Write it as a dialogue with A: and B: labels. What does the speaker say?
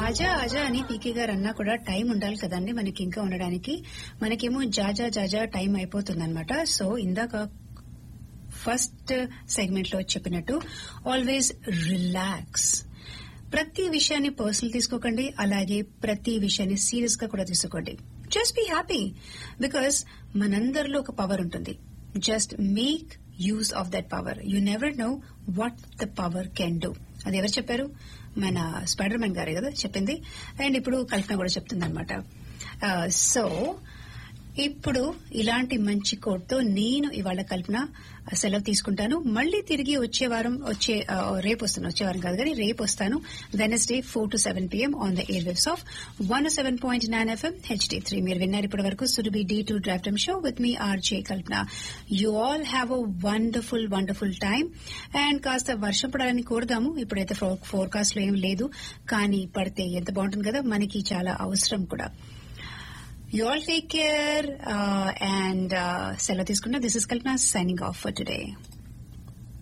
A: ఆజా ఆజా అని పీకే గారు అన్నా కూడా టైం ఉండాలి కదండి మనకి ఇంకా ఉండడానికి మనకేమో జాజా జాజా టైం అయిపోతుంది సో ఇందాక ఫస్ట్ సెగ్మెంట్ లో చెప్పినట్టు ఆల్వేస్ రిలాక్స్ ప్రతి విషయాన్ని పర్సనల్ తీసుకోకండి అలాగే ప్రతి విషయాన్ని సీరియస్ గా కూడా తీసుకోండి జస్ట్ బీ హ్యాపీ బికాస్ మనందరిలో ఒక పవర్ ఉంటుంది just make use of that power you never know what the power can do అది ఎవరు చెప్పారు మన స్పైడర్ మ్యాన్ గారే కదా చెప్పింది అండ్ ఇప్పుడు కల్పన కూడా చెప్తుంది అనమాట సో ఇప్పుడు ఇలాంటి మంచి కోట్ తో నేను ఇవాళ కల్పన సెలవు తీసుకుంటాను మళ్ళీ తిరిగి వచ్చే వారం వచ్చే ఆ, రేపు వస్తాను వచ్చే వారం కాదు కానీ రేపు వస్తాను Wednesday four to seven PM on the air waves of one seven point nine FM HD three మీరు విన్నారు ఇప్పటి వరకు Surabhi D two drive time show with me RJ Kalpana you all have a wonderful wonderful time and కాస్త వర్షం పడాలని కోరుదాము ఇప్పుడైతే forecast లో ఏం లేదు కానీ పడితే ఎంత బాగుంటుంది కదా మనకి చాలా అవసరం కూడా You all take care uh, and uh, సెలవు తీసుకున్నా this is Kalpana signing off for today